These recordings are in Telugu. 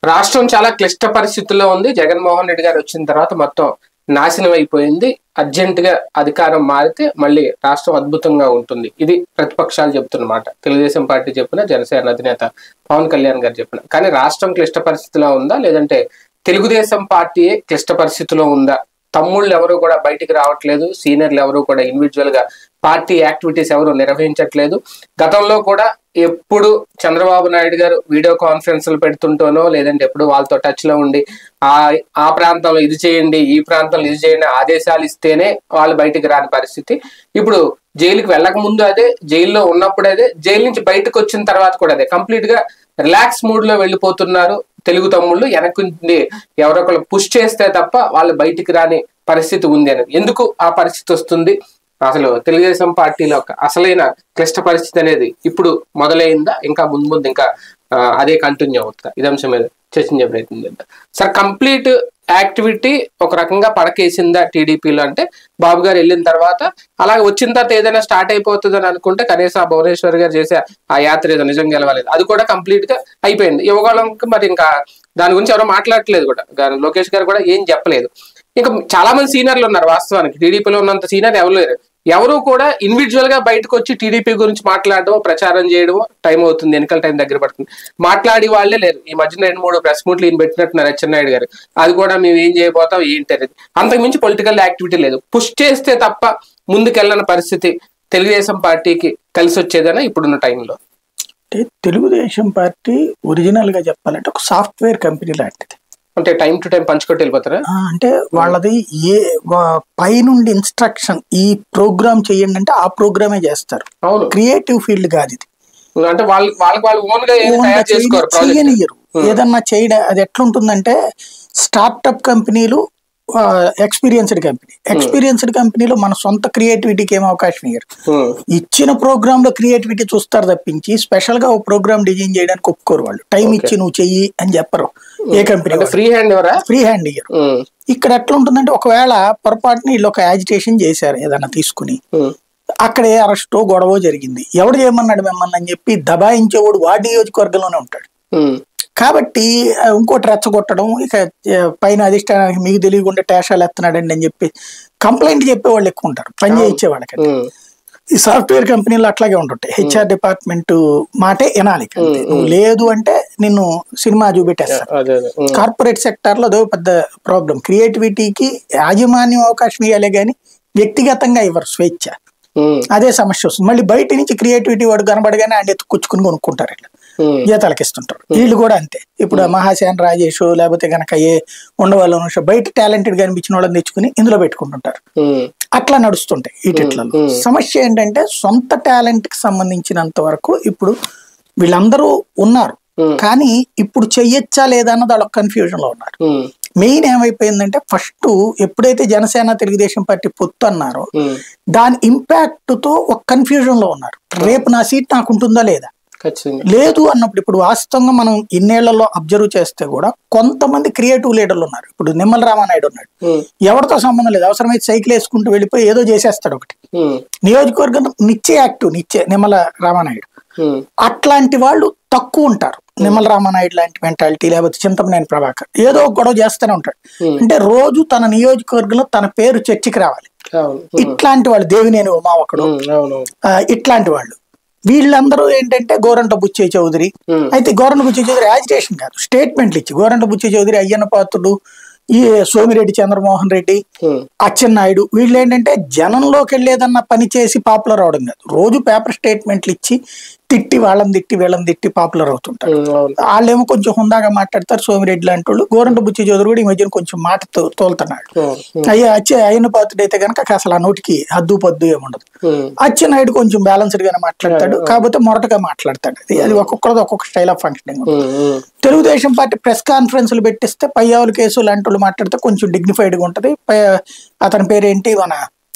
రాష్ట్రం చాలా క్లిష్ట పరిస్థితుల్లో ఉంది జగన్మోహన్ రెడ్డి గారు వచ్చిన తర్వాత మొత్తం నాశనం అయిపోయింది అర్జెంట్ గా అధికారం మారితే మళ్ళీ రాష్ట్రం అద్భుతంగా ఉంటుంది ఇది ప్రతిపక్షాలు చెప్తున్నమాట తెలుగుదేశం పార్టీ చెప్పిన జనసేన అధినేత పవన్ కళ్యాణ్ గారు చెప్పిన కానీ రాష్ట్రం క్లిష్ట పరిస్థితిలో ఉందా లేదంటే తెలుగుదేశం పార్టీయే క్లిష్ట పరిస్థితిలో ఉందా తమ్ముళ్ళు ఎవరు కూడా బయటికి రావట్లేదు సీనియర్లు ఎవరు కూడా ఇండివిజువల్ గా పార్టీ యాక్టివిటీస్ ఎవరు నిర్వహించట్లేదు గతంలో కూడా ఎప్పుడు చంద్రబాబు నాయుడు గారు వీడియో కాన్ఫరెన్స్లు పెడుతుంటోనో లేదంటే ఎప్పుడు వాళ్ళతో టచ్ లో ఉండి ఆ ఆ ప్రాంతంలో ఇది చేయండి ఈ ప్రాంతంలో ఇది చేయండి ఆదేశాలు ఇస్తేనే వాళ్ళు బయటికి రాని పరిస్థితి ఇప్పుడు జైలుకి వెళ్ళక ముందు అదే జైల్లో ఉన్నప్పుడు అదే జైలు నుంచి బయటకు వచ్చిన తర్వాత కూడా అదే కంప్లీట్ గా రిలాక్స్ మూడ్ లో వెళ్ళిపోతున్నారు తెలుగు తమ్ముళ్ళు వెనక్కి నుండి ఎవరొకరు పుష్ చేస్తే తప్ప వాళ్ళు బయటికి రాని పరిస్థితి ఉంది అని ఎందుకు ఆ పరిస్థితి వస్తుంది అసలు తెలుగుదేశం పార్టీలో ఒక అసలైన క్లిష్ట పరిస్థితి అనేది ఇప్పుడు మొదలైందా ఇంకా ముందు ముందు ఇంకా ఆ, అదే కంటిన్యూ అవుతుందా ఇది అంశం మీద చర్చించే ప్రయత్నం చేద్దాం సార్ కంప్లీట్ యాక్టివిటీ ఒక రకంగా పడకేసిందా టీడీపీలో అంటే బాబు గారు వెళ్ళిన తర్వాత అలాగే వచ్చిన తర్వాత ఏదైనా స్టార్ట్ అయిపోతుంది అని అనుకుంటే కనీసం ఆ భువనేశ్వర్ గారు చేసే ఆ యాత్ర ఏదో నిజంగా గెలవలేదు అది కూడా కంప్లీట్ గా అయిపోయింది యువగోళంకి మరి ఇంకా దాని గురించి ఎవరో మాట్లాడట్లేదు కూడా గా- లోకేష్ గారు కూడా ఏం చెప్పలేదు ఇంకా చాలా మంది సీనియర్లు ఉన్నారు వాస్తవానికి టీడీపీలో ఉన్నంత సీనియర్ ఎవరు లేరు ఎవరు కూడా ఇండివిజువల్ గా బయటకు వచ్చి టీడీపీ గురించి మాట్లాడడం ప్రచారం చేయడం టైం అవుతుంది ఎన్నికల టైం దగ్గర పడుతుంది మాట్లాడి వాళ్ళే లేరు ఈ మధ్యన రెండు మూడు ప్రెస్ మీట్లు ఈయన పెట్టినట్టున్నారు అచ్చెన్నాయుడు గారు అది కూడా మేము ఏం చేయబోతాం ఏంటి అనేది అంతకు మించి పొలిటికల్ యాక్టివిటీ లేదు పుష్ చేస్తే తప్ప ముందుకెళ్ళని పరిస్థితి తెలుగుదేశం పార్టీకి కలిసి వచ్చేదనా ఇప్పుడున్న టైంలో అంటే తెలుగుదేశం పార్టీ ఒరిజినల్ గా చెప్పాలంటే ఒక సాఫ్ట్వేర్ కంపెనీ లాంటిది అంటే టైం టు టైం పంచుకొట్టి వెళ్ళిపోతారా ఆ, అంటే వాళ్ళది ఏ వా- పైనుండి ఇన్స్ట్రక్షన్ ఈ ప్రోగ్రామ్ చేయండి అంటే ఆ ప్రోగ్రామే చేస్తారు అవును క్రియేటివ్ ఫీల్డ్ కాదు ఇది అంటే వాళ్ళ వాళ్ళకి వాళ్ళు ఓన్ గా ఏం ఓన్గా తయారు చేసుకోరు చేయని- ప్రాజెక్ట్ చేయనియ్యరు ఏదన్నా చేయడం అది ఎట్లుంటుందంటే స్టార్టప్ కంపెనీలు ఎక్స్పీరియన్స్డ్ కంపెనీ ఎక్స్పీరియన్స్డ్ కంపెనీలో మన సొంత క్రియేటివిటీకి ఏం అవకాశం ఇయ్యరు ఇచ్చిన ప్రోగ్రామ్ లో క్రియేటివిటీ చూస్తారు తప్పించి స్పెషల్ గా ఒక ప్రోగ్రామ్ డిజైన్ చేయడానికి ఒప్పుకోరు వాళ్ళు టైం ఇచ్చి నువ్వు చెయ్యి అని చెప్పరు ఏ కంపెనీ అంటే ఫ్రీ హ్యాండ్ ఎవరా ఫ్రీ హ్యాండ్ ఇయ్యరు ఉమ్, ఇక్కడ ఎట్లా ఉంటుందంటే ఒకవేళ పొరపాటుని వీళ్ళు ఒక యాజిటేషన్ చేశారు ఏదైనా తీసుకుని ఉమ్, అక్కడే అరెస్టో గొడవ జరిగింది ఎవడు చేయమన్నాడు మిమ్మల్ని అని చెప్పి దబాయించేవాడు వాడి నియోజకవర్గంలోనే ఉంటాడు ఉమ్, కాబట్టి ఆ, ఇంకోటి రెచ్చగొట్టడం ఇక ఆ, పైన అధిష్టానానికి మీకు తెలియకుండా టేషాలు ఎత్తున్నాడండి అని చెప్పి కంప్లైంట్ చెప్పేవాళ్ళు ఎక్కువ ఉంటారు పని చేయించే వాళ్ళకంటే ఉమ్, ఈ సాఫ్ట్వేర్ కంపెనీలు అట్లాగే ఉంటుంటాయి హెచ్ఆర్ డిపార్ట్మెంట్ మాటే వినాలి అంతే. నువ్వు లేదు అంటే నిన్ను సినిమా చూపెట్టేస్తారు అదే అదే ఉమ్, కార్పొరేట్ సెక్టార్ లో అదో పెద్ద ప్రాబ్లం క్రియేటివిటీకి యాజమాన్యం అవకాశం ఇవ్వాలి కానీ వ్యక్తిగతంగా ఇవ్వరు స్వేచ్ఛ ఉమ్, అదే సమస్య వస్తుంది మళ్ళీ బయట నుంచి క్రియేటివిటీ వాడు కనబడగానే ఆయన ఎత్తుకొచ్చుకుని కొనుక్కుంటారు ఇట్లా ఉమ్, జీతాలకు ఇస్తుంటారు వీళ్ళు కూడా అంతే ఇప్పుడు ఆ మహాసేన్ రాజేష్ లేకపోతే గనక ఏ ఉండవాళ్ళు బయట టాలెంటెడ్ కనిపించిన వాళ్ళని తెచ్చుకుని ఇందులో పెట్టుకుంటుంటారు ఉమ్, అట్లా నడుస్తుంటాయి వీటిట్లలో మ్మ్. సమస్య ఏంటంటే సొంత టాలెంట్ కి సంబంధించినంత వరకు ఇప్పుడు వీళ్ళందరూ ఉన్నారు మ్మ్. కానీ ఇప్పుడు చెయ్యొచ్చా లేదా అన్నది వాళ్ళ కన్ఫ్యూజన్ లో ఉన్నారు ఉమ్, మెయిన్ ఏమైపోయిందంటే ఫస్ట్ ఎప్పుడైతే జనసేన తెలుగుదేశం పార్టీ పొత్తు అన్నారో ఉమ్, దాని ఇంపాక్ట్ తో ఒక కన్ఫ్యూజన్ లో ఉన్నారు రేపు నా సీట్ నాకు ఉంటుందా లేదా ఖచ్చితంగా లేదు అన్నప్పుడు ఇప్పుడు వాస్తవంగా మనం ఇన్నేళ్లలో అబ్జర్వ్ చేస్తే కూడా కొంతమంది క్రియేటివ్ లీడర్లు ఉన్నారు ఇప్పుడు నిమ్మల రామానాయుడు ఉన్నాడు ఉమ్, ఎవరితో సంబంధం లేదు అవసరమైతే సైకిల్ వేసుకుంటూ వెళ్ళిపోయి ఏదో చేసేస్తాడు ఒకటి ఉమ్, నియోజకవర్గం నిత్యే యాక్టివ్ నిత్యే నిమ్మల రామానాయుడు ఉమ్, అట్లాంటి వాళ్ళు తక్కువ ఉంటారు నిమ్మల రామానాయుడు లాంటి మెంటాలిటీ లేకపోతే చింతమనేని ప్రభాకర్ ఏదో ఒక గొడవ చేస్తూనే ఉంటాడు Hmm. అంటే రోజు తన నియోజకవర్గంలో తన పేరు చర్చికి రావాలి అవును ఉమ్, ఇట్లాంటి వాళ్ళు దేవినేని ఉమా ఒకడు ఉమ్, అవును ఆ, ఇట్లాంటి వాళ్ళు వీళ్ళందరూ ఏంటంటే గోరంట బుచ్చే చౌదరి ఉమ్, అయితే గోరంట బుచ్చే చౌదరి యాజిటేషన్ కాదు స్టేట్మెంట్లు ఇచ్చి గోరంట బుచ్చే చౌదరి అయ్యన్న పాత్రుడు ఈ సోమిరెడ్డి చంద్రమోహన్ రెడ్డి ఉమ్, అచ్చెన్నాయుడు వీళ్ళు ఏంటంటే జనంలోకి వెళ్ళేదన్న పని చేసి పాపులర్ అవడం కాదు రోజు పేపర్ స్టేట్మెంట్లు ఇచ్చి తిట్టి వాళ్ళని తిట్టి వీళ్ళని తిట్టి పాపులర్ అవుతుంటారు ఉమ్, అవును వాళ్ళేమో కొంచెం హుందాగా మాట్లాడతారు సోమిరెడ్డి లాంటి వాళ్ళు గోరంట బుచ్చి చౌదరి కూడా ఈ మధ్యన కొంచెం మాట తో- తోలుతున్నాడు ఉమ్, ఉమ్, అయ్యా అచ్చే అయిన పాత్రుడు అయితే కనుక అసలు ఆ నోటికి హద్దు పద్దు ఏముండదు ఉమ్, అచ్చెన్నాయుడు కొంచెం బ్యాలెన్స్డ్ గానే మాట్లాడతాడు కాకపోతే మొరటగా మాట్లాడతాడు అది అది ఒక్కొక్కరిది ఒక్కొక్క స్టైల్ ఆఫ్ ఫంక్షనింగ్ ఉమ్, ఉమ్, తెలుగుదేశం పార్టీ ప్రెస్ కాన్ఫరెన్స్లు పెట్టిస్తే పయ్యావుల కేసు లాంటి వాళ్ళు మాట్లాడితే కొంచెం డిగ్నిఫైడ్గా ఉంటుంది పై అతని పేరేంటి మన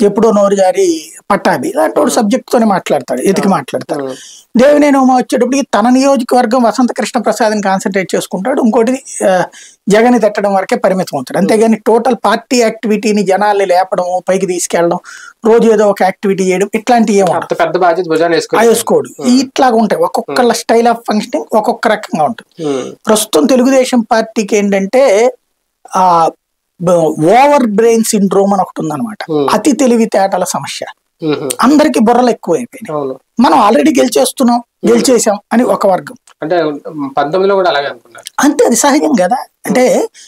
ఎప్పుడో నోరు జారి పట్టాభి ఇలాంటి సబ్జెక్ట్ తోనే మాట్లాడతాడు ఎతికి మాట్లాడతాడు ఉమ్, దేవినేని ఉమా వచ్చేటప్పటికి తన నియోజకవర్గం వసంత కృష్ణ ప్రసాద్ని కాన్సన్ట్రేట్ చేసుకుంటాడు ఇంకోటి ఆ, జగన్ తిట్టడం వరకే పరిమితం అవుతాడు అంతేగాని టోటల్ పార్టీ యాక్టివిటీని జనాల్ని లేపడం పైకి తీసుకెళ్ళడం రోజు ఏదో ఒక యాక్టివిటీ చేయడం ఇట్లాంటివి ఏమో అంత పెద్ద బాధ్యత భుజాన్ని వేసుకుని వేసుకోడు ఇట్లాగా ఉంటాయి ఒక్కొక్కళ్ళ స్టైల్ ఆఫ్ ఫంక్షనింగ్ ఒక్కొక్క రకంగా ఉంటుంది ఉమ్, ప్రస్తుతం తెలుగుదేశం పార్టీకి ఏంటంటే ఆ ఓవర్ బ్రెయిన్ సిండ్రోమ్ అని ఒకటి ఉందన్నమాట Hmm. అతి తెలివితేటల సమస్య ఉమ్, అందరికి బుర్రలు ఎక్కువ అయిపోయినాయి అవును మనం ఆల్రెడీ గెలిచేస్తున్నాం గెలిచేసాం అని ఒక వర్గం అంటే పంతొమ్మిదిలో కూడా అలాగే అనుకున్నారు అంతే అది సహజం కదా అంటే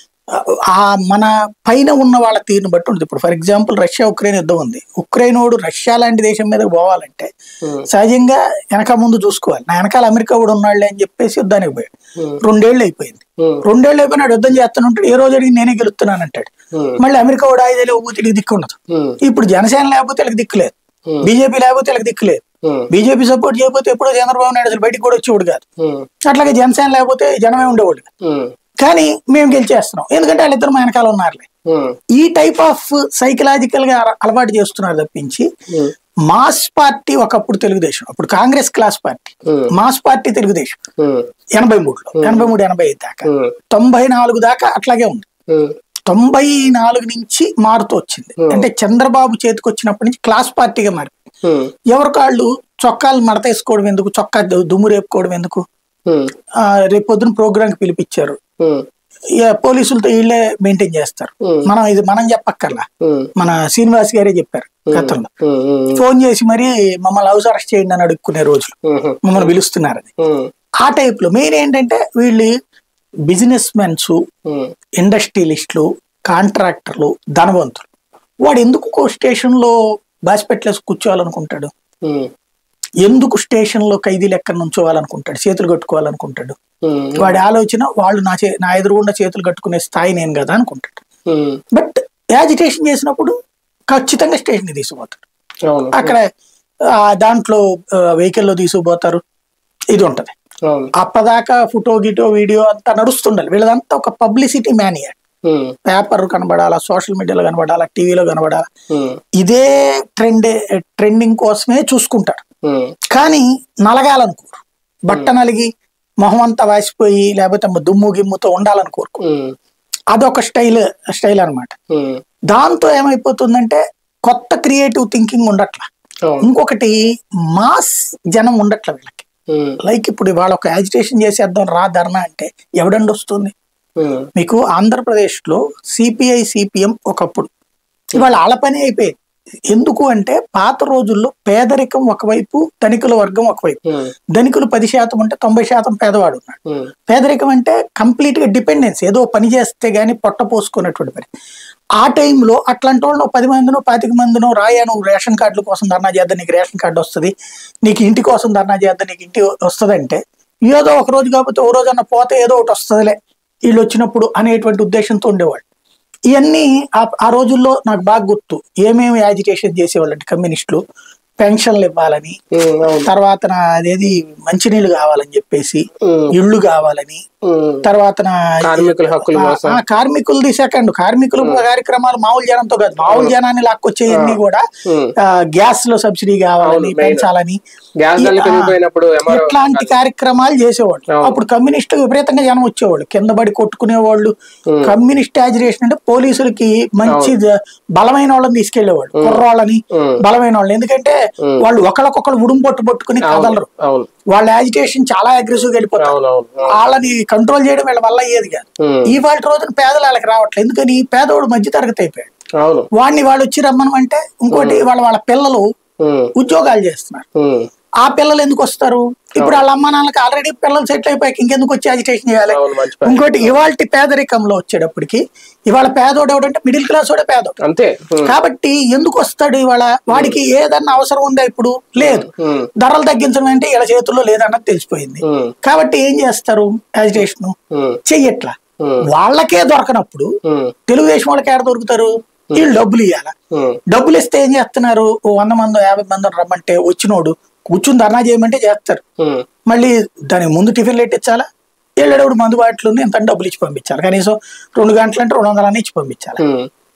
ఆ మన పైన ఉన్న వాళ్ళ తీరుని బట్టి ఉంటుంది ఇప్పుడు ఫర్ ఎగ్జాంపుల్ రష్యా ఉక్రెయిన్ యుద్ధం ఉంది ఉక్రెయినోడు రష్యా లాంటి దేశం మీదకి పోవాలంటే ఉమ్, సహజంగా వెనక ముందు చూసుకోవాలి నా వెనకాల అమెరికా కూడా ఉన్నాళ్ళే అని చెప్పేసి యుద్ధానికి పోయాడు ఉమ్, రెండేళ్ళు అయిపోయింది ఉమ్, రెండేళ్ళు అయిపోయినాడు యుద్ధం చేస్తాను ఉంటాడు ఏ రోజు అడిగి నేనే గెలుస్తున్నాను అంటాడు ఉమ్, మళ్ళీ అమెరికా కూడా ఆయుధాలు ఊతికి దిక్కు ఉండదు ఉమ్, ఇప్పుడు జనసేన లేకపోతే వీళ్ళకి దిక్కు లేదు Hmm. బీజేపీ లేకపోతే వీళ్ళకి దిక్కు లేదు ఉమ్, బీజేపీ సపోర్ట్ చేయకపోతే ఎప్పుడో చంద్రబాబు నాయుడు అసలు బయటికి కూడా వచ్చేవాడు కాదు ఉమ్, అట్లాగే జనసేన లేకపోతే జనమే ఉండేవాడు కాదు. ఉమ్, కానీ మేము గెలిచేస్తున్నాం ఎందుకంటే వాళ్ళిద్దరు మా వెనకాల ఉన్నారులే ఉమ్, ఈ టైప్ ఆఫ్ సైకలాజికల్ గా అల- అలవాటు చేస్తున్నారు తప్పించి ఉమ్, మాస్ పార్టీ ఒకప్పుడు తెలుగుదేశం అప్పుడు కాంగ్రెస్ క్లాస్ పార్టీ ఉమ్, మాస్ పార్టీ తెలుగుదేశం ఉమ్, ఎనభై మూడులో ఎనభై మూడు ఎనభై ఐదు దాకా ఉమ్, తొంభై నాలుగు దాకా అట్లాగే ఉంది ఉమ్, తొంభై నాలుగు నుంచి మారుతూ వచ్చింది Hmm. అంటే చంద్రబాబు చేతికి వచ్చినప్పటి నుంచి క్లాస్ పార్టీగా మారి ఉమ్, ఎవరి కాళ్ళు చొక్కాలు మడతేసుకోవడం ఎందుకు చొక్కా దు- దుమ్ము రేపుకోవడం ఎందుకు ఉమ్, ఆ, రేపు పొద్దున ప్రోగ్రాంకి పిలిపించారు ఉమ్, ఇక పోలీసులతో వీళ్ళే మెయింటైన్ చేస్తారు ఉమ్, మనం ఇది మనం చెప్పక్కర్లా ఉమ్, మన శ్రీనివాస్ గారే చెప్పారు గతంలో ఉమ్, ఉమ్, ఫోన్ చేసి మరి మమ్మల్ని హౌస్ అరెస్ట్ చేయండి అని అడుక్కునే రోజులు ఉమ్, మమ్మల్ని పిలుస్తున్నారని ఉమ్, ఆ టైప్ లో మెయిన్ ఏంటంటే వీళ్ళు బిజినెస్ మెన్స్ ఉమ్, ఇండస్ట్రియలిస్టులు కాంట్రాక్టర్లు ధనవంతులు వాడు ఎందుకు కో స్టేషన్ లో బాసిపెట్లేసి కూర్చోవాలనుకుంటాడు ఉమ్, ఎందుకు స్టేషన్ లో ఖైదీలు ఎక్కడ నుంచోవాలనుకుంటాడు చేతులు కట్టుకోవాలనుకుంటాడు ఉమ్, వాడి ఆలోచన వాళ్ళు నా చే నా ఎదురుగుండా చేతులు కట్టుకునే స్థాయి నేను కదా అనుకుంటాడు ఉమ్, బట్ యాజిటేషన్ చేసినప్పుడు ఖచ్చితంగా స్టేషన్ కి తీసుకుపోతాడు అవును అక్కడ ఆ, దాంట్లో వెహికల్ లో తీసుకుపోతారు ఇది ఉంటది అవును అప్పదాకా ఫోటో గిటో వీడియో అంతా నడుస్తుండాలి వీళ్ళదంతా ఒక పబ్లిసిటీ మేనియర్ ఉమ్, పేపర్ కనబడాలా సోషల్ మీడియాలో కనబడాలా టీవీలో కనబడాలా ఉమ్, ఇదే ట్రెండ్ ట్రెండింగ్ కోసమే చూసుకుంటారు ఉమ్, కానీ నలగాలనుకోరు బట్ట నలిగి మొహం అంతా వాసిపోయి లేకపోతే దుమ్ము గిమ్ముతో ఉండాలనుకోరు ఉమ్, అదొక స్టైల్ స్టైల్ అన్నమాట ఉమ్, దాంతో ఏమైపోతుందంటే కొత్త క్రియేటివ్ థింకింగ్ ఉండట్ల అవును ఇంకొకటి మాస్ జనం ఉండట్ల వీళ్ళకి ఉమ్, లైక్ ఇప్పుడు ఇవాళ ఒక యాజిటేషన్ చేసేద్దాం రా ధర్నా అంటే ఎవడండి వస్తుంది ఉమ్, మీకు ఆంధ్రప్రదేశ్ లో సిపిఐ సిపిఎం ఒకప్పుడు ఇవాళ ఆళ్ళ పని అయిపోయింది ఎందుకు అంటే పాత రోజుల్లో పేదరికం ఒకవైపు ధనికుల వర్గం ఒకవైపు ఉమ్, ధనికులు పది శాతం ఉంటే తొంభై శాతం పేదవాడు ఉన్నాడు ఉమ్, పేదరికం అంటే కంప్లీట్ గా డిపెండెన్స్ ఏదో పని చేస్తే గానీ పొట్ట పోసుకున్నటువంటి పని ఆ టైంలో అట్లాంటి వాళ్ళు పది మందినో పాతిక మందినో రాయా నువ్వు రేషన్ కార్డుల కోసం ధర్నా చేద్దాం నీకు రేషన్ కార్డు వస్తుంది నీకు ఇంటి కోసం ధర్నా చేద్దాం నీకు ఇంటి వస్తుందంటే ఏదో ఒక రోజు కాకపోతే ఓ రోజు అన్న పోతే ఏదో ఒకటి వస్తుందిలే వీళ్ళు వచ్చినప్పుడు అనేటువంటి ఉద్దేశంతో ఉండేవాళ్ళు ఇవన్నీ ఆ- ఆ రోజుల్లో నాకు బాగా గుర్తు ఏమేమి యాజిటేషన్ చేసేవాళ్ళు అంటే కమ్యూనిస్టులు పెన్షన్లు ఇవ్వాలని ఉమ్, అవును తర్వాత నా అదేది మంచినీళ్ళు కావాలని చెప్పేసి ఉమ్, ఇళ్ళు కావాలని ఉమ్, తర్వాత నా కార్మికుల హక్కుల కోసం ఆ, కార్మికులది సెకండ్ కార్మికుల కార్యక్రమాలు మామూలు జనంతో కాదు మామూలు జనాన్ని లాక్కొచ్చేయన్నీ కూడా ఉమ్, ఆ, గ్యాస్ లో సబ్సిడీ కావాలని అవును, main. పెంచాలని గ్యాస్ ఈ- ధరలు ఆ, పెరిగిపోయినప్పుడు MRO ఇట్లాంటి కార్యక్రమాలు చేసేవాళ్ళు అవును. అప్పుడు కమ్యూనిస్ట్ విపరీతంగా జనం వచ్చేవాళ్ళు కింద పడి కొట్టుకునేవాళ్ళు ఉమ్, కమ్యూనిస్ట్ యాజిటేషన్ అంటే పోలీసులకి మంచి ద- బలమైన వాళ్ళని తీసుకెళ్లేవాళ్ళు కుర్రాళ్ళని ఉమ్, బలమైన వాళ్ళు ఎందుకంటే ఉమ్. వాళ్ళు ఒకళ్ళకొకళ్ళు ఉడుం పట్టు పట్టుకుని అవును కదలరు అవును వాళ్ళ యాజిటేషన్ చాలా అగ్రెసివ్ గా వెళ్ళిపోతారు అవును అవును వాళ్ళని కంట్రోల్ చేయడం వీళ్ళ వల్ల అయ్యేది కాదు ఉమ్, ఇవాళ రోజున పేదలు వాళ్ళకి రావట్లేదు ఎందుకని పేదవాడు మధ్య తరగతి అయిపోయాడు అవును వాడిని వాళ్ళు వచ్చి రమ్మను అంటే ఇంకోటి వాళ్ళ వాళ్ళ పిల్లలు ఉమ్, ఉద్యోగాలు చేస్తున్నారు ఉమ్, ఆ పిల్లలు ఎందుకు వస్తారు ఇప్పుడు వాళ్ళ అమ్మ నాన్నకి ఆల్రెడీ పిల్లలు సెటిల్ అయిపోయాక ఇంకెందుకు వచ్చి అజిటేషన్ చేయాలి అవును మంచి పని ఇంకోటి ఇవాళ పేదరికంలో వచ్చేటప్పటికి ఇవాళ పేదోడు ఎవడంటే మిడిల్ క్లాస్ వాడే పేదోడు అంతే ఉమ్, కాబట్టి ఎందుకు వస్తాడు ఇవాళ వాడికి ఏదన్నా అవసరం ఉందా ఇప్పుడు లేదు ఉమ్, ధరలు తగ్గించడం అంటే ఇలా చేతుల్లో లేదన్నది తెలిసిపోయింది ఉమ్, కాబట్టి ఏం చేస్తారు యాజిటేషన్ ఉమ్, చెయ్యట్లా ఉమ్, వాళ్ళకే దొరకనప్పుడు ఉమ్, తెలుగుదేశం వాళ్ళకి ఏడ దొరుకుతారు వీళ్ళు డబ్బులు ఇవ్వాల ఉమ్, డబ్బులు ఇస్తే ఏం చేస్తున్నారు ఓ వంద మంది యాభై మంది రమ్మంటే వచ్చినోడు కూర్చుని ధర్నా చేయమంటే చేస్తారు ఉమ్, మళ్ళీ దానికి ముందు టిఫిన్లు పెట్టించాలా వెళ్ళేటప్పుడు మందు బాటిల్ ఉంది ఎంత డబ్బులు ఇచ్చి పంపించాలి కనీసం రెండు గంటలు అంటే రెండు వందలని ఇచ్చి పంపించాలి ఉమ్,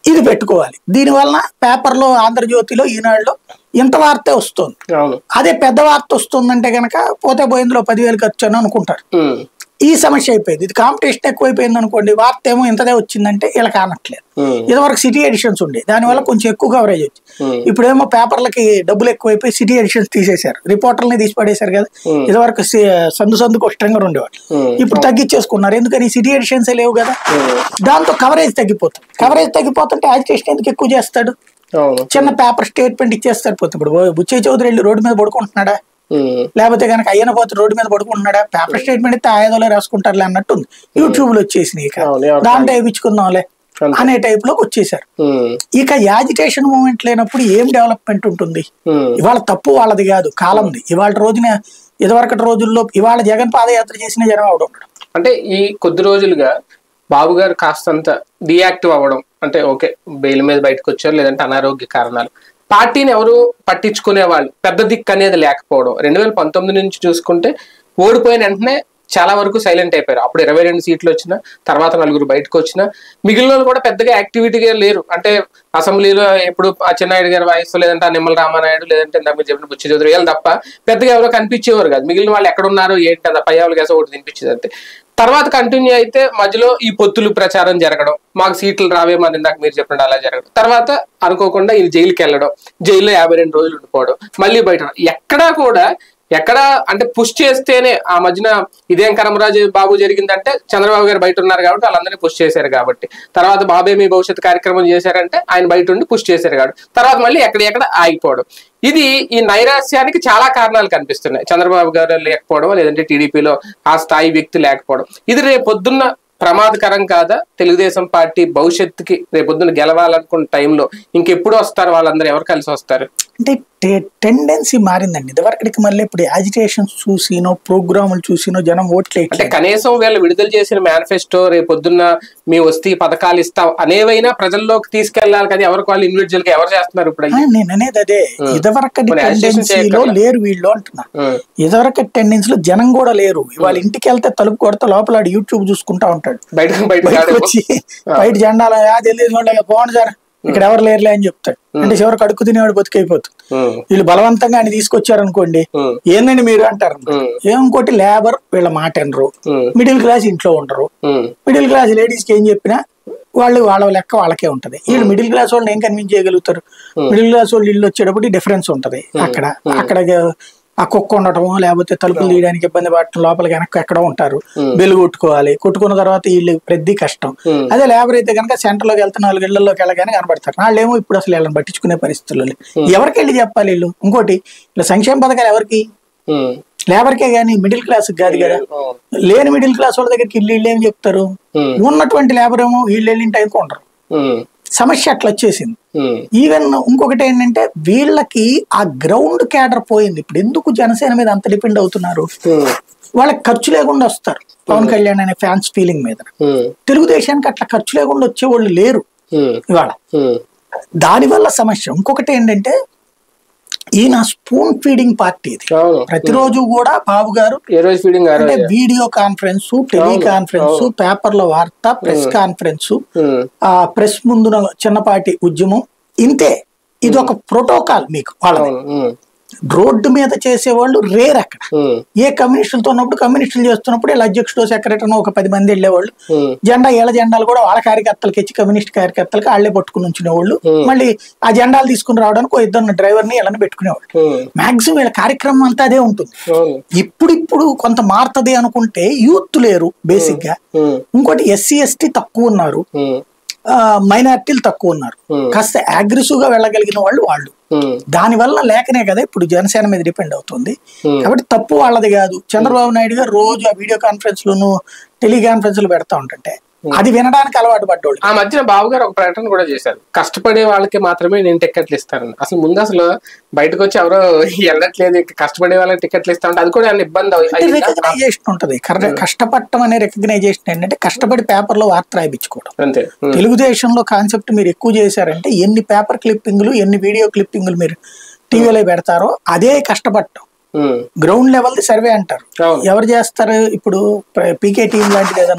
ఇది పెట్టుకోవాలి దీనివలన పేపర్లో ఆంధ్రజ్యోతిలో ఈనాడులో ఇంత వార్తే వస్తుంది అవును అదే పెద్ద వార్త వస్తుందంటే కనుక పోతే పోయిందిలో పదివేలు ఖర్చు అని అనుకుంటారు ఉమ్, ఈ సమస్య అయిపోయింది ఇది కాంపిటీషన్ ఎక్కువైపోయింది అనుకోండి వార్త ఏమో ఇంతదే వచ్చిందంటే ఇలా కానట్లేదు ఉమ్, ఇదివరకు సిటీ ఎడిషన్స్ ఉండే దానివల్ల కొంచెం ఎక్కువ కవరేజ్ వచ్చి ఉమ్, ఇప్పుడేమో పేపర్లకి డబ్బులు ఎక్కువైపోయి సిటీ ఎడిషన్స్ తీసేశారు రిపోర్టర్ని తీసి పడేశారు కదా Hmm. ఇదివరకు సి- సందు సందుకు స్ట్రింగర్ ఉండేవాళ్ళు ఉమ్, ఇప్పుడు తగ్గించేసుకున్నారు ఎందుకని సిటీ ఎడిషన్స్ లేవు కదా ఉమ్, దాంతో కవరేజ్ తగ్గిపోతుంది కవరేజ్ తగ్గిపోతుంటే యాజిటేషన్ ఎందుకు ఎక్కువ చేస్తాడు అవును చిన్న పేపర్ స్టేట్మెంట్ ఇచ్చేస్తాడు పోతే ఇప్పుడు బుచ్చయ్య చౌదరి వెళ్ళి రోడ్డు మీద పడుకుంటున్నాడా ఉమ్, లేకపోతే కనుక అయ్యన పోతే రోడ్డు మీద పడుకుంటున్నాడా పేపర్ స్టేట్మెంట్ ఇస్తే ఆయుధంలో రాసుకుంటారులే అన్నట్టు ఉంది యూట్యూబ్ లో వచ్చేసినాయి ఇక అవును, ఎవరు దాంట్లో వేయించుకుందాంలే అంతే. అనే టైప్ లోకి వచ్చేసారు ఉమ్, ఇక యాజిటేషన్ మూమెంట్ లేనప్పుడు ఏం డెవలప్మెంట్ ఉంటుంది ఉమ్, ఇవాళ తప్పు వాళ్ళది కాదు కాలంది ఇవాళ రోజున ఇదివరకటి రోజుల్లో ఇవాళ జగన్ పాదయాత్ర చేసిన జనం అవడం ఉండడం అంటే ఈ కొద్ది రోజులుగా బాబు గారు కాస్తంత డియాక్టివ్ అవ్వడం అంటే ఓకే బెయిల్ మీద బయటకు వచ్చారు లేదంటే అనారోగ్య కారణాలు పార్టీని ఎవరు పట్టించుకునే వాళ్ళు పెద్ద దిక్కు అనేది లేకపోవడం రెండు వేల పంతొమ్మిది నుంచి చూసుకుంటే ఓడిపోయిన వెంటనే చాలా వరకు సైలెంట్ అయిపోయారు అప్పుడు ఇరవై రెండు సీట్లు వచ్చిన తర్వాత నలుగురు బయటకు వచ్చిన మిగిలిన వాళ్ళు కూడా పెద్దగా యాక్టివిటీగా లేరు అంటే అసెంబ్లీలో ఎప్పుడు ఆ చిన్నాయుడు గారి వయసు లేదంటే ఆ నిమ్మల రామానాయుడు లేదంటే ఇందాక మీరు చెప్పిన బుచ్చి చౌదరి వీళ్ళు తప్ప పెద్దగా ఎవరో కనిపించేవారు కాదు మిగిలిన వాళ్ళు ఎక్కడ ఉన్నారు ఏంటి అదా పయ్యావులు కేస ఒకటి తినిపించేది అంతే తర్వాత కంటిన్యూ అయితే మధ్యలో ఈ పొత్తులు ప్రచారం జరగడం మాకు సీట్లు రావేమని ఇందాక మీరు చెప్పినట్టు అలా జరగడం తర్వాత అనుకోకుండా ఈయన జైలుకి వెళ్ళడం జైల్లో యాభై రెండు రోజులు ఉండిపోవడం మళ్ళీ బయట రావడం. ఎక్కడా కూడా ఎక్కడ అంటే పుష్ చేస్తేనే ఆ మధ్యన ఇదేం కరమరాజు బాబు జరిగిందంటే చంద్రబాబు గారు బయట ఉన్నారు కాబట్టి వాళ్ళందరినీ పుష్ చేశారు కాబట్టి తర్వాత బాబే మీ భవిష్యత్ కార్యక్రమం చేశారంటే ఆయన బయట ఉండి పుష్ చేశారు కాబట్టి తర్వాత మళ్ళీ ఎక్కడ ఎక్కడ ఆగిపోవడం ఇది ఈ నైరాశ్యానికి చాలా కారణాలు కనిపిస్తున్నాయి చంద్రబాబు గారు లేకపోవడం లేదంటే టీడీపీలో ఆ స్థాయి వ్యక్తి లేకపోవడం ఇది రేపొద్దున్న ప్రమాదకరం కాదా తెలుగుదేశం పార్టీ భవిష్యత్తుకి రేపొద్దున గెలవాలనుకున్న టైంలో ఇంకెప్పుడు వస్తారు వాళ్ళందరూ ఎవరు కలిసి వస్తారు అంటే టెండెన్సీ మారిందండి ఇదివరకటికి మళ్ళీ ఇప్పుడు యాజిటేషన్స్ చూసినో ప్రోగ్రాములు చూసినో జనం అంటే ఓట్లేట్లేదు కనీసం వీళ్ళు విడుదల చేసిన మేనిఫెస్టో రేపొద్దున్న మీ వస్తీ పథకాలు ఇస్తాం అనేవైనా ప్రజల్లోకి తీసుకెళ్లాలి కానీ ఎవరికి వాళ్ళు ఇండివిజువల్ గా ఎవరు చేస్తున్నారు ఇప్పుడు అయ్యి? నేను అనేది అదే ఇదివరకటి మరి agitation టెండెన్సీలో చేయక్కర్లా. లేరు వీళ్ళు అంటున్నా ఉమ్, ఇదివరకటి టెండెన్సీలో జనం కూడా లేరు వాళ్ళ ఇంటికి వెళ్తే తలుపు కొడితే లోపల ఆడు యూట్యూబ్ చూసుకుంటా ఉంటాడు బయటకు బయట బయటకు వచ్చి బయట జెండాలు "ఆ, తెలియదు వాళ్ళకి పోండి సార్ ఇక్కడ ఎవరు లేరులే అని చెప్తాడు అంటే చివరికి అడుగు తినేవాడు బతికైపోతుంది వీళ్ళు బలవంతంగా ఆయన తీసుకొచ్చారనుకోండి ఏందండి మీరు అంటారు ఇంకోటి లేబర్ వీళ్ళ మాట వినరు మిడిల్ క్లాస్ ఇంట్లో ఉండరు మిడిల్ క్లాస్ లేడీస్ కి ఏం చెప్పినా వాళ్ళు వాళ్ళ లెక్క వాళ్ళకే ఉంటది వీళ్ళు మిడిల్ క్లాస్ వాళ్ళని ఏం కన్విన్స్ చేయగలుగుతారు మిడిల్ క్లాస్ వాళ్ళు ఇల్లు వచ్చేటప్పుడు డిఫరెన్స్ ఉంటది అక్కడ అక్కడ ఆ కుక్క ఉండటము లేకపోతే తలుపులు తీయడానికి ఇబ్బంది పడటం లోపలికి వెనక్కి ఎక్కడో ఉంటారు బెల్లు కొట్టుకోవాలి కొట్టుకున్న తర్వాత వీళ్ళు ప్రతి కష్టం అదే లేబర్ అయితే కనుక సెంటర్ లోకి వెళ్తే నాలుగు ఇళ్లలోకి వెళ్ళగానే కనబడతారు వాళ్ళు ఏమో ఇప్పుడు అసలు వీళ్ళని పట్టించుకునే పరిస్థితుల్లో లేరు. ఎవరికి వెళ్ళి చెప్పాలి వీళ్ళు ఇంకోటి ఇలా సంక్షేమ పథకాలు ఎవరికి లేబర్కే కానీ మిడిల్ క్లాస్ కాదు కదా లేని మిడిల్ క్లాస్ వాళ్ళ దగ్గరికి ఇల్లు ఇల్లు ఏం చెప్తారు ఉన్నటువంటి లేబర్ ఏమో వీళ్ళు వెళ్ళిన టైంకి ఉండరు సమస్య అట్లా వచ్చేసింది ఈవెన్ ఇంకొకటి ఏంటంటే వీళ్ళకి ఆ గ్రౌండ్ క్యాడర్ పోయింది ఇప్పుడు ఎందుకు జనసేన మీద అంత డిపెండ్ అవుతున్నారు వాళ్ళకి ఖర్చు లేకుండా వస్తారు పవన్ కళ్యాణ్ అనే ఫ్యాన్స్ ఫీలింగ్ మీద తెలుగుదేశానికి అట్లా ఖర్చు లేకుండా వచ్చేవాళ్ళు లేరు ఇవాళ దానివల్ల సమస్య ఇంకొకటి ఏంటంటే ఈయన స్పూన్ ఫీడింగ్ పార్టీ ఇది అవును ప్రతిరోజు కూడా బాబు గారు ఏ రోజు ఫీడింగ్ అంటే వీడియో కాన్ఫరెన్స్ టెలికాన్ఫరెన్స్ పేపర్ల వార్త ప్రెస్ కాన్ఫరెన్స్ ఆ ప్రెస్ ముందున చిన్నపాటి ఉద్యమం ఇంతే ఇది ఒక ప్రోటోకాల్ మీకు వాళ్ళది రోడ్డు మీద చేసేవాళ్ళు రేర్ అక్కడ ఏ కమ్యూనిస్టులతో ఉన్నప్పుడు కమ్యూనిస్టులు చేస్తున్నప్పుడు ఇలా అధ్యక్షుడు సెక్రటరీ ఒక పది మంది వెళ్ళేవాళ్ళు జెండా ఏళ్ళ జెండాలు కూడా వాళ్ళ కార్యకర్తలకి ఇచ్చి కమ్యూనిస్ట్ కార్యకర్తలకి వాళ్ళే పట్టుకుని ఉంచునేవాళ్ళు మళ్ళీ ఆ జెండాలు తీసుకుని రావడానికి ఓ ఇద్దరు డ్రైవర్ని ఇళ్ళని పెట్టుకునేవాళ్ళు మాక్సిమం వీళ్ళ కార్యక్రమం అంతా అదే ఉంటుంది ఇప్పుడిప్పుడు కొంత మారుతుంది అనుకుంటే యూత్ లేరు బేసిక్ గా ఇంకోటి ఎస్సీ ఎస్టీ తక్కువ ఉన్నారు మైనార్టీలు తక్కువ ఉన్నారు కాస్త అగ్రెసివ్ గా వెళ్ళగలిగిన వాళ్ళు వాళ్ళు దాని వల్ల లేకనే కదా ఇప్పుడు జనసేన మీద డిపెండ్ అవుతుంది కాబట్టి తప్పు వాళ్ళది కాదు చంద్రబాబు నాయుడు గారు రోజు ఆ వీడియో కాన్ఫరెన్స్ లోను టెలికాన్ఫరెన్స్ పెడతా ఉంటుంటే అది వినడానికి అలవాటు పడ్డోళ్ళు ఆ మధ్యన బాబు గారు ఒక ప్రకటన కూడా చేశారు కష్టపడే వాళ్ళకి మాత్రమే నేను టికెట్లు ఇస్తానని అసలు ముందు అసలు బయటకు వచ్చి ఎవరో వెళ్ళట్లేదు ఇక కష్టపడే వాళ్ళకి టికెట్లు ఇస్తా ఉంటే అది కూడా ఏమైనా ఇబ్బంది అయి- అయిందా? రికగ్నైజేషన్ ఉంటది కరెక్ట్ కష్టపడటం అనే రికగ్నైజేషన్ ఏంటంటే కష్టపడి పేపర్ లో వార్త రాయించుకోవడం అంతే ఉమ్, తెలుగుదేశంలో కాన్సెప్ట్ మీరు ఎక్కువ చేశారంటే ఎన్ని పేపర్ క్లిప్పింగ్లు ఎన్ని వీడియో క్లిప్పింగ్లు మీరు టీవీలో పెడతారో అదే కష్టపడటం ఉమ్, గ్రౌండ్ లెవెల్ సర్వే అంటారు అవును ఎవరు చేస్తారు ఇప్పుడు పీకే టీం లాంటిది ఏదన్నా ఉందా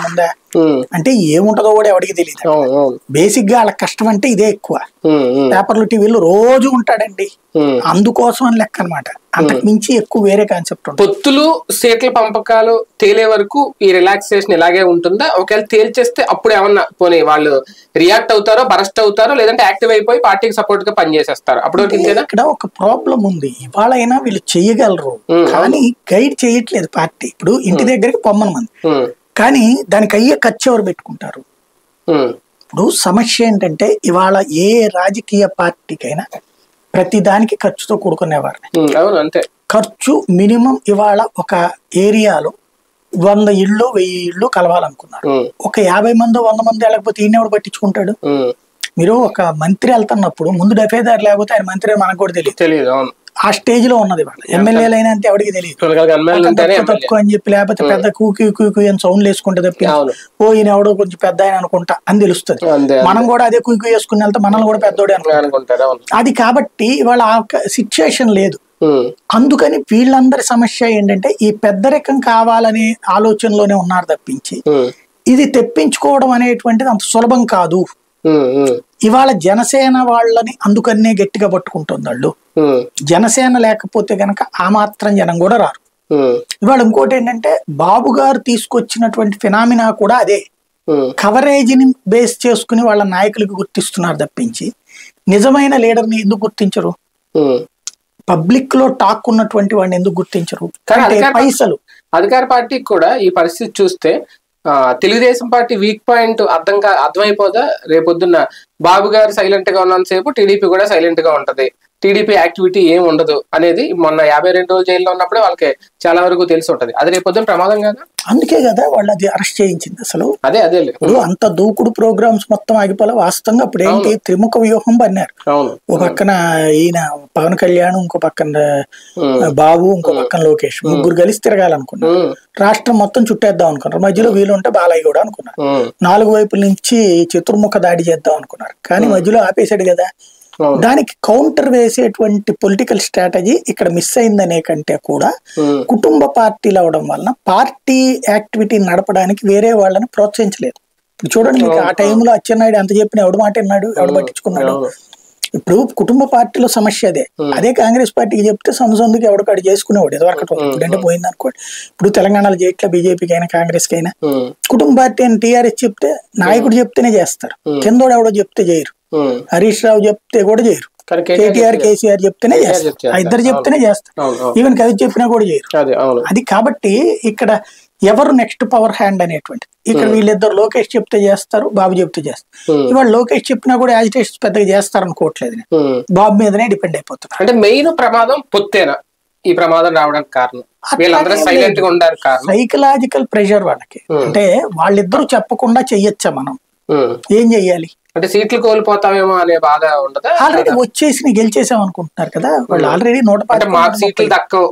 ఉమ్, అంటే ఏముంటుందో కూడా ఎవరికి తెలియదు అవును అవును బేసిక్ గా వాళ్ళ కష్టం అంటే ఇదే ఎక్కువ ఉమ్, ఉమ్, పేపర్లు టీవీలు రోజు ఉంటాడండి ఉమ్. అందుకోసం అని లెక్క అనమాట అంతకు మించి ఎక్కువ వేరే కాన్సెప్ట్ ఉంటుంది పొత్తులు సీట్ల పంపకాలు తేలే వరకు ఈ రిలాక్సేషన్ ఇలాగే ఉంటుందా ఒకవేళ తేల్చేస్తే అప్పుడు ఏమన్నా పోనీ వాళ్ళు రియాక్ట్ అవుతారో బరస్ట్ అవుతారో లేదంటే యాక్టివ్ అయిపోయి పార్టీకి సపోర్ట్ గా పనిచేసేస్తారు అప్పుడు వరకు ఇంతేనా ఇక్కడ ఒక ప్రాబ్లం ఉంది ఇవాళ అయినా వీళ్ళు చెయ్యగలరు ఉమ్, కానీ గైడ్ చేయట్లేదు పార్టీ ఇప్పుడు ఇంటి దగ్గరికి పొమ్మన మంది ఉమ్, కానీ దానికి అయ్యే ఖర్చు ఎవరు పెట్టుకుంటారు ఉమ్, ఇప్పుడు సమస్య ఏంటంటే ఇవాళ ఏ రాజకీయ పార్టీకైనా ప్రతి దానికి ఖర్చుతో కూడుకునేవారు ఉమ్, అవును అంతే ఖర్చు మినిమం ఇవాళ ఒక ఏరియాలో వంద ఇళ్ళు వెయ్యి ఇళ్ళు కలవాలనుకున్నారు ఉమ్, ఒక యాభై మంది వంద మంది వెళ్ళకపోతే ఈయన ఎవడు పట్టించుకుంటాడు ఉమ్, మీరు ఒక మంత్రి వెళ్తున్నప్పుడు ముందు డఫేదారు లేకపోతే ఆయన మంత్రి అని మనకు కూడా తెలియదు తెలియదు అవును ఆ స్టేజ్ లో ఉన్నది వాళ్ళు ఎమ్మెల్యేలు అయినా అంతే ఎవరికి తెలియదు త్వరగా ఎమ్మెల్యే ఉంటేనే తక్కువ తక్కువ అని చెప్పి లేకపోతే పెద్ద కూకి కూకి అని సౌండ్లు వేసుకుంటే తప్పి అవును ఓ ఈయన ఎవడో కొంచెం పెద్ద ఆయన అనుకుంటా అని తెలుస్తుంది అంతే మనం కూడా అదే కూకి వేసుకుని వెళ్తే మనల్ని కూడా పెద్దోడే అనుకుంటాం అనుకుంటారు అవును అది కాబట్టి ఇవాళ ఆ సిచ్యుయేషన్ లేదు ఉమ్, అందుకని వీళ్ళందరి సమస్య ఏంటంటే ఈ పెద్దరికం కావాలనే ఆలోచనలోనే ఉన్నారు తప్పించి ఉమ్, ఇది తెప్పించుకోవడం అనేటువంటిది అంత సులభం కాదు ఉమ్, ఉమ్, ఇవాళ జనసేన వాళ్ళని అందుకనే గట్టిగా పట్టుకుంటుంది వాళ్ళు ఉమ్, జనసేన లేకపోతే గనక ఆ మాత్రం జనం కూడా రారు ఉమ్, ఇవాళ ఇంకోటి ఏంటంటే బాబు గారు తీసుకొచ్చినటువంటి ఫినామినా కూడా అదే ఉమ్, కవరేజీని బేస్ చేసుకుని వాళ్ళ నాయకులకు గుర్తిస్తున్నారు తప్పించి నిజమైన లీడర్ని ఎందుకు గుర్తించరు ఉమ్. పబ్లిక్ లో టాక్ ఉన్నటువంటి వాడిని ఎందుకు గుర్తించరు కానీ అంటే అధికార పైసలు అధికార పార్టీకి కూడా ఈ పరిస్థితి చూస్తే ఆ, తెలుగుదేశం పార్టీ వీక్ పాయింట్ అర్థం కా అర్థమైపోదా రేపొద్దున్న బాబు గారు సైలెంట్ గా ఉన్నంతసేపు టీడీపీ కూడా సైలెంట్ గా ఉంటది టీడీపీ యాక్టివిటీ ఏం ఉండదు అనేది మొన్న యాభై రెండు రోజులు జైల్లో ఉన్నప్పుడే వాళ్ళకి చాలా వరకు తెలిసి ఉంటది అది రేపొద్దున ప్రమాదం కదా అందుకే కదా వాళ్ళు అది అరెస్ట్ చేయించింది అసలు అదే అదే ఇప్పుడు అంత దూకుడు ప్రోగ్రామ్స్ మొత్తం ఆగిపోలే వాస్తవంగా అప్పుడు ఏంటి త్రిముఖ వ్యూహం పన్నారు అవును ఓ పక్కన ఈయన పవన్ కళ్యాణ్ ఇంకో పక్కన ఉమ్, బాబు ఇంకో పక్కన లోకేష్ ముగ్గురు కలిసి తిరగాలనుకున్నారు ఉమ్, రాష్ట్రం మొత్తం చుట్టేద్దాం అనుకున్నారు మధ్యలో వీలు ఉంటే బాలయ్య కూడా అనుకున్నారు ఉమ్, నాలుగు వైపుల నుంచి చతుర్ముఖ దాడి చేద్దాం అనుకున్నారు కానీ మధ్యలో ఆపేశాడు కదా అవును దానికి కౌంటర్ వేసేటువంటి పొలిటికల్ స్ట్రాటజీ ఇక్కడ మిస్ అయిందనే కంటే కూడా ఉమ్, కుటుంబ పార్టీలు అవడం వలన పార్టీ యాక్టివిటీ నడపడానికి వేరే వాళ్ళని ప్రోత్సహించలేదు ఇప్పుడు చూడండి మీకు ఆ టైంలో అచ్చెన్నాయుడు ఎంత చెప్పినా ఎవడు మాట విన్నాడు ఎవడు పట్టించుకున్నాడు అవును ఇప్పుడు కుటుంబ పార్టీలో సమస్య అదే అదే కాంగ్రెస్ పార్టీకి చెప్తే సందు సందుకి ఎవడికాడు చేసుకునేవాడు ఇదివరకు ఇప్పుడంటే పోయింది అనుకోండి ఇప్పుడు తెలంగాణలో చేయట్లే బీజేపీకి అయినా కాంగ్రెస్ కి అయినా ఉమ్, కుటుంబ పార్టీ అని టీఆర్ఎస్ చెప్తే నాయకుడు చెప్తేనే చేస్తారు కిందోడు ఎవడో చెప్తే చేయరు ఉమ్. హరీష్ రావు చెప్తే కూడా చేయరు కానీ కేటీఆర్ కేటీఆర్ కేసీఆర్ చెప్తేనే చేస్తారు చెప్తే ఆ ఇద్దరు చెప్తేనే చేస్తారు అవును అవును ఈవెన్ కవిత చెప్పినా కూడా చేయరు అదే అవును అది కాబట్టి ఇక్కడ ఎవరు నెక్స్ట్ పవర్ హ్యాండ్ అనేటువంటిది ఇక్కడ వీళ్ళిద్దరు లోకేష్ చెప్తే చేస్తారు బాబు చెప్తే చేస్తారు ఉమ్, ఇవాళ లోకేష్ చెప్పినా కూడా యాజిటేషన్ పెద్దగా చేస్తారు అనుకోవట్లేదు నేను ఉమ్. బాబు మీదనే డిపెండ్ అయిపోతున్నారు అంటే మెయిన్ ప్రమాదం పొత్తేనా ఈ ప్రమాదం రావడానికి కారణం వీళ్ళందరూ అట్లానే సైలెంట్ గా ఉండడానికి కారణం సైకలాజికల్ ప్రెషర్ వాళ్ళకి అంటే వాళ్ళిద్దరూ చెప్పకుండా చెయ్యొచ్చా మనం ఉమ్. ఏం చెయ్యాలి అంటే సీట్లు కోల్పోతామేమో అనే బాధ ఉండదా ఆల్రెడీ వచ్చేసి గెలిచేసాం అనుకుంటున్నారు కదా వాళ్ళు ఆల్రెడీ నూట అంటే పది మాకు సీట్లు దక్కవు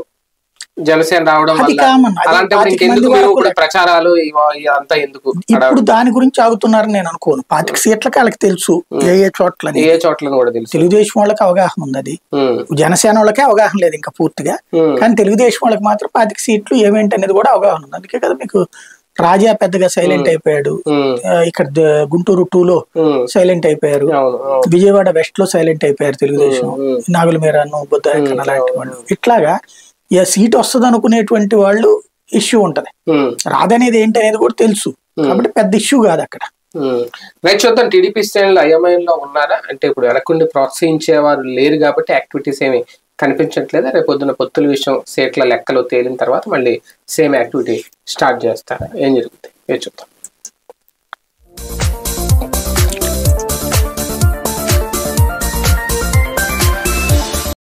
జనసేన రావడం అది వల్ల కామన్ అది అలాంటి పాతిక ఇంకెందుకు మంది మీరు వరకు ఇప్పుడు ప్రచారాలు ఇవ- ఇదంతా ఎందుకు ఇప్పుడు దాని గురించి ఆగుతున్నారని నేను అనుకోను పాతిక సీట్లకి వాళ్ళకి తెలుసు ఏ ఏ చోట్లని ఏ చోట్లను కూడా తెలుసు తెలుగుదేశం వాళ్ళకి అవగాహన ఉంది అది ఉమ్, జనసేన వాళ్ళకే అవగాహన లేదు ఇంకా పూర్తిగా ఉమ్, కానీ తెలుగుదేశం వాళ్ళకి మాత్రం పాతిక సీట్లు ఏమేంటి అనేది కూడా అవగాహన ఉంది అందుకే కదా మీకు రాజా పెద్దగా సైలెంట్ అయిపోయాడు ఉమ్, ఆ, ఇక్కడ ద- గుంటూరు టూలో ఉమ్. సైలెంట్ అయిపోయారు అవును అవును విజయవాడ వెస్ట్ లో సైలెంట్ అయిపోయారు తెలుగుదేశం ఉమ్. నాగుల మీరాను బుద్ధాయకన్ అలాంటి వాళ్ళు ఇట్లాగా ఇక సీట్ వస్తుంది అనుకునేటువంటి వాళ్ళు ఇష్యూ ఉంటది ఉమ్, రాదనేది ఏంటి అనేది కూడా తెలుసు కాబట్టి పెద్ద ఇష్యూ కాదు అక్కడ ఉమ్. రైట్ చూద్దాం టీడీపీ శ్రేణులు అయోమయంలో ఉన్నారా అంటే ఇప్పుడు వెనకుండి ప్రోత్సహించేవారు లేరు కాబట్టి యాక్టివిటీస్ ఏమి కనిపించట్లేదా రేపు పొద్దున పొత్తుల విషయం సీట్ల లెక్కలు తేలిన తర్వాత మళ్ళీ సేమ్ యాక్టివిటీ స్టార్ట్ చేస్తారా ఏం జరుగుతుంది ఏ చూద్దాం